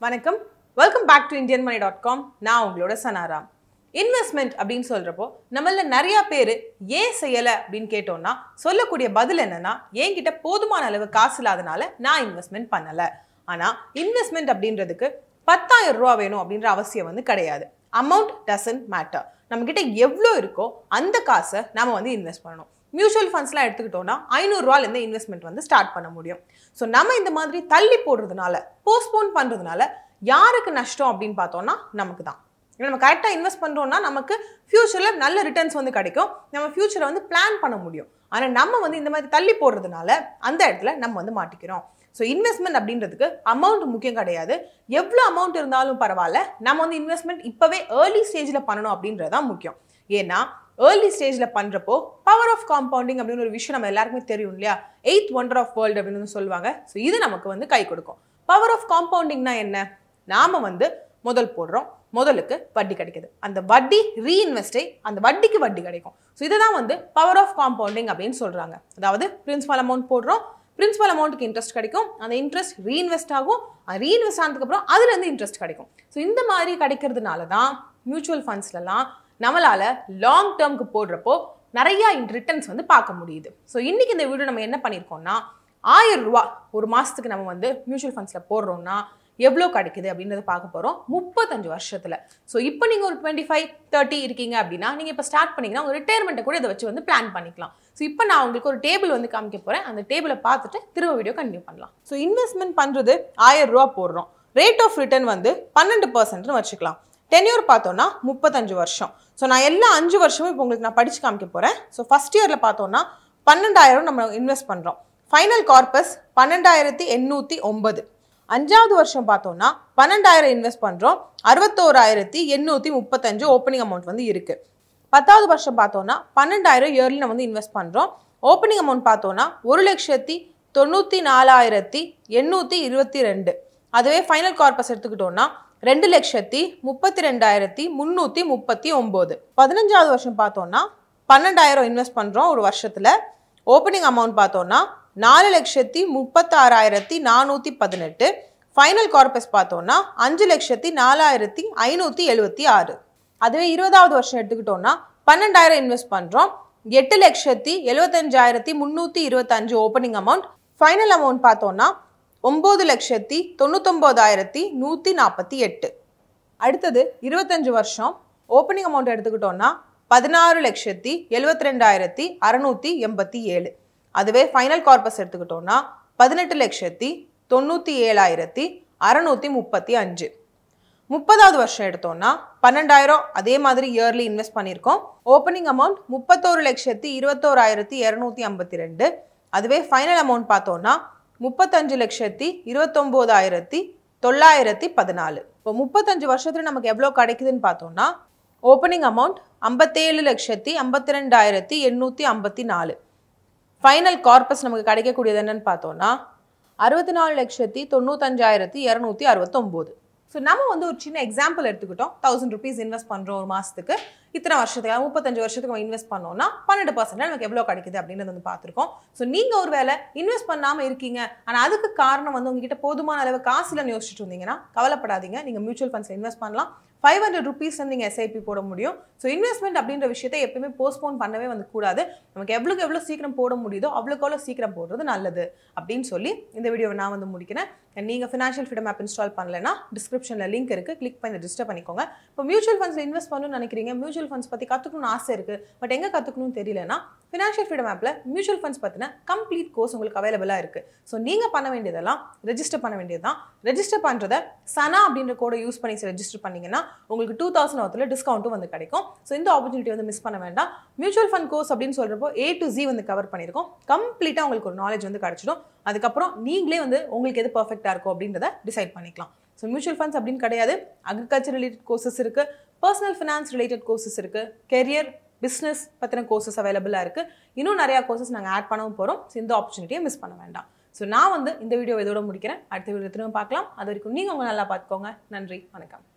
வணக்கம் welcome back to Indian money dot com நான் உங்களோட சனாராம் இன்வெஸ்ட்மெண்ட் அப்படின்னு சொல்றப்போ நம்மள நிறைய பேர் ஏன் செய்யல அப்படின்னு கேட்டோம்னா சொல்லக்கூடிய பதில் என்னன்னா என்கிட்ட போதுமான அளவு காசு இல்லாதனால நான் இன்வெஸ்ட்மெண்ட் பண்ணல ஆனா இன்வெஸ்ட்மெண்ட் அப்படின்றதுக்கு பத்தாயிரம் ரூபா வேணும் அப்படின்ற அவசியம் வந்து கிடையாது அமௌண்ட் டசன்ட் மேட்டர் நம்ம கிட்ட எவ்வளோ இருக்கோ அந்த காசை நாம வந்து இன்வெஸ்ட் பண்ணணும் மியூச்சுவல் ஃபண்ட்ஸ்லாம் எடுத்துக்கிட்டோம்னா ஐநூறுரூவாலேருந்து இன்வெஸ்ட்மெண்ட் வந்து ஸ்டார்ட் பண்ண முடியும் ஸோ நம்ம இந்த மாதிரி தள்ளி போடுறதுனால போஸ்ட்போன் பண்ணுறதுனால யாருக்கு நஷ்டம் அப்படின்னு பார்த்தோம்னா நமக்கு தான் ஏன்னா நம்ம கரெக்டாக இன்வெஸ்ட் பண்ணுறோம்னா நமக்கு ஃப்யூச்சரில் நல்ல ரிட்டர்ன்ஸ் வந்து கிடைக்கும் நம்ம ஃப்யூச்சரை வந்து பிளான் பண்ண முடியும் ஆனால் நம்ம வந்து இந்த மாதிரி தள்ளி போடுறதுனால அந்த இடத்துல நம்ம வந்து மாட்டிக்கிறோம் ஸோ இன்வெஸ்ட்மெண்ட் அப்படின்றதுக்கு அமௌண்ட் முக்கியம் கிடையாது எவ்வளோ அமௌண்ட் இருந்தாலும் பரவாயில்ல நம்ம வந்து இன்வெஸ்ட்மெண்ட் இப்போவே ஏர்லி ஸ்டேஜில் பண்ணணும் அப்படின்றது தான் முக்கியம் ஏன்னா ஏர்லி ஸ்டேஜில் பண்ணுறப்போ பவர் ஆஃப் காம்பவுண்டிங் அப்படின்னு ஒரு விஷயம் நம்ம எல்லாருக்குமே தெரியும் இல்லையா எயித் ஒண்டர் ஆஃப் வேர்ல்டு அப்படின்னு வந்து சொல்லுவாங்க ஸோ இது நமக்கு வந்து கை கொடுக்கும் பவர் ஆஃப் காம்பவுண்டிங்னா என்ன நாம வந்து முதல் போடுறோம் முதலுக்கு வட்டி கிடைக்குது அந்த வட்டி ரீஇன்வெஸ்டை அந்த வட்டிக்கு வட்டி கிடைக்கும் ஸோ இதை தான் வந்து பவர் ஆஃப் காம்பவுண்டிங் அப்படின்னு சொல்கிறாங்க அதாவது பிரின்சிபல் அமௌண்ட் போடுறோம் பிரின்சிபல் அமௌண்ட்டுக்கு இன்ட்ரெஸ்ட் கிடைக்கும் அந்த இன்ட்ரெஸ்ட் ரீஇன்வெஸ்ட் ஆகும் ரீஇன்வெஸ்ட் ஆனதுக்கப்புறம் அதுலேருந்து இன்ட்ரெஸ்ட் கிடைக்கும் ஸோ இந்த மாதிரி கிடைக்கிறதுனால தான் மியூச்சுவல் ஃபண்ட்ஸ்லலாம் நம்மளால லாங் டேர்ம்க்கு போடுறப்போ நிறைய ரிட்டர்ன்ஸ் வந்து பார்க்க முடியுது ஸோ இன்னைக்கு இந்த வீடியோ நம்ம என்ன பண்ணியிருக்கோம்னா ஆயிரம் ரூபா ஒரு மாதத்துக்கு நம்ம வந்து மியூச்சுவல் ஃபண்ட்ஸில் போடுறோம்னா எவ்வளோ கிடைக்குது அப்படின்றத பார்க்க போகிறோம் முப்பத்தஞ்சு வருஷத்தில் ஸோ இப்போ நீங்கள் ஒரு டுவெண்ட்டி ஃபைவ் தேர்ட்டி இருக்கீங்க அப்படின்னா நீங்கள் இப்போ ஸ்டார்ட் பண்ணீங்கன்னா உங்கள் ரிட்டையர்மெண்ட்டை கூட இதை வச்சு வந்து பிளான் பண்ணிக்கலாம் ஸோ இப்போ நான் உங்களுக்கு ஒரு டேபிள் வந்து காமிக்க போகிறேன் அந்த டேபிளை பார்த்துட்டு திரும்ப வீடியோ கண்டினியூ பண்ணலாம் ஸோ இன்வெஸ்ட்மெண்ட் பண்ணுறது ஆயிரம் ரூபா போடுறோம் ரேட் ஆஃப் ரிட்டர்ன் வந்து பன்னெண்டு பர்சன்ட்னு வச்சுக்கலாம் டென்யூர் பார்த்தோன்னா முப்பத்தஞ்சு வருஷம் ஸோ நான் எல்லா அஞ்சு வருஷமும் இப்போ உங்களுக்கு நான் படித்து காமிக்க போகிறேன் ஸோ ஃபஸ்ட் இயரில் பார்த்தோன்னா பன்னெண்டாயிரம் நம்ம இன்வெஸ்ட் பண்ணுறோம் ஃபைனல் கார்பஸ் பன்னெண்டாயிரத்தி எண்ணூற்றி ஒன்பது அஞ்சாவது வருஷம் பார்த்தோம்னா பன்னெண்டாயிரம் இன்வெஸ்ட் பண்ணுறோம் அறுபத்தோராயிரத்தி எண்ணூற்றி முப்பத்தஞ்சு ஓப்பனிங் அமௌண்ட் வந்து இருக்குது பத்தாவது வருஷம் பார்த்தோம்னா பன்னெண்டாயிரம் இயர்லி நம்ம வந்து இன்வெஸ்ட் பண்ணுறோம் ஓப்பனிங் அமௌண்ட் பார்த்தோம்னா ஒரு லட்சத்தி தொண்ணூற்றி நாலாயிரத்தி எண்ணூற்றி இருபத்தி ரெண்டு அதுவே ஃபைனல் கார்பஸ் எடுத்துக்கிட்டோம்னா ரெண்டு லட்சத்தி முப்பத்தி ரெண்டாயிரத்தி முந்நூற்றி முப்பத்தி ஒம்பது பதினஞ்சாவது வருஷம் பார்த்தோம்னா பன்னெண்டாயிரம் இன்வெஸ்ட் பண்ணுறோம் ஒரு வருஷத்தில் ஓப்பனிங் அமௌண்ட் பார்த்தோம்னா நாலு லட்சத்தி முப்பத்தாறாயிரத்தி நானூற்றி பதினெட்டு ஃபைனல் கார்பஸ் பார்த்தோம்னா அஞ்சு லட்சத்தி நாலாயிரத்தி ஐநூற்றி எழுபத்தி ஆறு அதுவே இருபதாவது வருஷம் எடுத்துக்கிட்டோம்னா பன்னெண்டாயிரம் இன்வெஸ்ட் பண்ணுறோம் எட்டு லட்சத்தி எழுபத்தஞ்சாயிரத்தி முந்நூற்றி இருபத்தஞ்சு ஓப்பனிங் அமௌண்ட் ஃபைனல் அமௌண்ட் பார்த்தோம்னா ஒம்பது லட்சத்தி தொண்ணூத்தொம்போதாயிரத்தி நூற்றி நாற்பத்தி எட்டு அடுத்தது இருபத்தஞ்சு வருஷம் ஓப்பனிங் அமௌண்ட் எடுத்துக்கிட்டோம்னா பதினாறு லட்சத்தி எழுபத்தி ரெண்டாயிரத்தி அறநூற்றி எண்பத்தி ஏழு அதுவே ஃபைனல் கார்பஸ் எடுத்துக்கிட்டோம்னா பதினெட்டு லட்சத்தி தொண்ணூற்றி ஏழாயிரத்தி அறநூற்றி முப்பத்தி அஞ்சு முப்பதாவது வருஷம் எடுத்தோம்னா பன்னெண்டாயிரம் அதே மாதிரி இயர்லி இன்வெஸ்ட் பண்ணியிருக்கோம் ஓப்பனிங் அமௌண்ட் முப்பத்தோரு லட்சத்தி இருபத்தோராயிரத்தி இரநூத்தி ஐம்பத்தி ரெண்டு அதுவே ஃபைனல் அமௌண்ட் பார்த்தோம்னா முப்பத்தஞ்சு லட்சத்தி இருபத்தொம்போதாயிரத்தி தொள்ளாயிரத்தி பதினாலு இப்போ முப்பத்தஞ்சு வருஷத்துல நமக்கு எவ்வளோ கிடைக்குதுன்னு பார்த்தோம்னா ஓப்பனிங் அமௌண்ட் ஐம்பத்தேழு லட்சத்தி ஐம்பத்தி ரெண்டாயிரத்தி எண்ணூற்றி ஐம்பத்தி நாலு ஃபைனல் கார்பஸ் நமக்கு கிடைக்கக்கூடியது என்னன்னு பார்த்தோம்னா அறுபத்தி நாலு லட்சத்தி தொண்ணூத்தஞ்சாயிரத்தி இரநூத்தி அறுபத்தொம்போது ஸோ நம்ம வந்து ஒரு சின்ன எக்ஸாம்பிள் எடுத்துக்கிட்டோம் தௌசண்ட் ருபீஸ் இன்வெஸ்ட் பண்ணுறோம் ஒரு மாதத்துக்கு இத்தனை வருஷத்துக்கு அதாவது முப்பத்தஞ்சு வருஷத்துக்கு நம்ம இன்வெஸ்ட் பண்ணோம்னா பன்னெண்டு பர்சன்ட் நமக்கு எவ்வளோ கிடைக்குது அப்படின்றது வந்து பார்த்துருக்கோம் ஸோ நீங்கள் ஒரு வேளை இன்வெஸ்ட் பண்ணாமல் இருக்கீங்க ஆனால் அதுக்கு காரணம் வந்து உங்ககிட்ட போதுமான அளவு காசு இல்லைன்னு யோசிச்சுட்டு இருந்தீங்கன்னா கவலைப்படாதீங்க நீங்கள் மியூச்சுவல் ஃபண்ட்ஸில் இன்வெஸ்ட் பண்ணலாம் ஃபைவ் ஹண்ட்ரட் ருபீஸ் வந்து நீங்கள் எஸ்ஐபி போட முடியும் ஸோ இன்வெஸ்ட்மெண்ட் அப்படின்ற விஷயத்தை எப்பயுமே போஸ்ட்போன் பண்ணவே வந்து கூடாது நமக்கு எவ்வளோக்கு எவ்வளோ சீக்கிரம் போட முடியுதோ அவ்வளோக்கு எவ்வளோ சீக்கிரம் போடுறது நல்லது அப்படின்னு சொல்லி இந்த வீடியோவை நான் வந்து முடிக்கிறேன் நீங்கள் ஃபினான்ஷியல் ஃப்ரீடம் ஆப் இன்ஸ்டால் பண்ணலைன்னா டிஸ்கிரிப்ஷனில் லிங்க் இருக்குது கிளிக் பண்ணி ரெஜிஸ்டர் பண்ணிக்கோங்க இப்போ மியூச்சுவல் ஃபண்ட்ஸில் இன்வெஸ்ட் பண்ணணும்னு நினைக்கிறீங்க மியூச்சுவல் ஃபண்ட்ஸ் பற்றி கற்றுக்கணும்னு ஆசை இருக்குது பட் எங்கே கற்றுக்கணும்னு தெரியலனா ஃபினான்ஷியல் ஃப்ரீடம் ஆப்பில் மியூச்சுவல் ஃபண்ட்ஸ் பற்றின கம்ப்ளீட் கோர்ஸ் உங்களுக்கு அவைலபிளாக இருக்குது ஸோ நீங்கள் பண்ண வேண்டியதெல்லாம் ரெஜிஸ்டர் பண்ண வேண்டியது தான் ரெஜிஸ்டர் பண்ணுறத சனா அப்படின்ற கோடை யூஸ் பண்ணி ரெஜிஸ்டர் பண்ணீங்கன்னா உங்களுக்கு டூ தௌசண்ட் ஒருத்தில் டிஸ்கவுண்ட்டும் வந்து கிடைக்கும் ஸோ இந்த ஆப்பர்ச்சுனிட்டி வந்து மிஸ் பண்ண வேண்டாம் மியூச்சுவல் ஃபண்ட் கோர்ஸ் அப்படின்னு சொல்கிறப்போ ஏ டு ஜி வந்து கவர் பண்ணியிருக்கோம் கம்ப்ளீட்டாக உங்களுக்கு ஒரு நாலேஜ் வந்து கிடச்சிடும் அதுக்கப்புறம் நீங்களே வந்து உங்களுக்கு எது பர்ஃபெக்டாக இருக்கும் அப்படின்றத டிசைட் பண்ணிக்கலாம் ஸோ மியூச்சுவல் ஃபண்ட்ஸ் அப்படின்னு கிடையாது அக்ரிகல்ச்சர் ரிலேட்டட் கோர்சஸ் இருக்குது பர்சனல் ஃபினான்ஸ் ரிலேட்டட் கோர்சஸ் இருக்குது கெரியர் பிஸ்னஸ் பற்றின கோர்சஸ் அவைலபிளாக இருக்குது இன்னும் நிறையா கோர்சஸ் நாங்கள் ஆட் பண்ணவும் போகிறோம் ஸோ இந்த ஆப்பர்ச்சுனிட்டியை மிஸ் பண்ண வேண்டாம் ஸோ நான் வந்து இந்த வீடியோ இதோட முடிக்கிறேன் அடுத்த வீடியோ திரும்ப பார்க்கலாம் அது வரைக்கும் நீங்கள் உங்களை நல்லா பார்த்துக்கோங்க நன்றி வணக்கம்